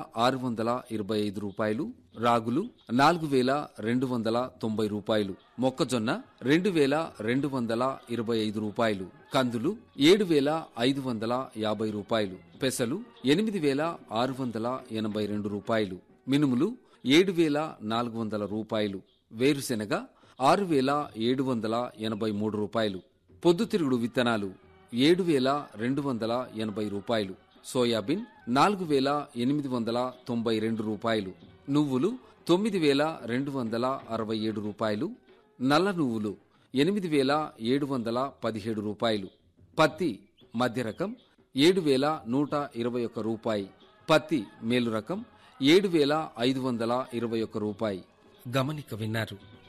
ఆరు వందల ఇరవై ఐదు రూపాయలు రాగులు నాలుగు వేల రెండు వందల తొంభై రూపాయలు మొక్కజొన్న రెండు వేల రెండు వందల ఇరవై ఐదు రూపాయలు కందులు ఏడు వేల ఐదు వందల యాభై రూపాయలు పెసలు ఎనిమిది వేల ఆరు వందల ఎనభై రెండు రూపాయలు మినుములు ఏడు వేల నాలుగు వందల రూపాయలు వేరుశెనగ ఆరు వేల ఏడు వందల ఎనభై మూడు రూపాయలు పొద్దుతిరుగుడు విత్తనాలు ఏడు వేల రెండు వందల ఎనభై రూపాయలు సోయాబీన్ నాలుగు వేల ఎనిమిది వందల తొంభై రెండు రూపాయలు నువ్వులు తొమ్మిది వేల రెండు వందల అరవై ఏడు రూపాయలు నల్ల నువ్వులు ఎనిమిది వేల ఏడు వందల పదిహేడు రూపాయలు పత్తి మధ్య రకం ఏడు వేల నూట ఇరవై ఒక్క రూపాయి పత్తి మేలు రకం ఏడు వేల ఐదు వందల ఇరవై ఒక్క రూపాయి గమనిక విన్నారు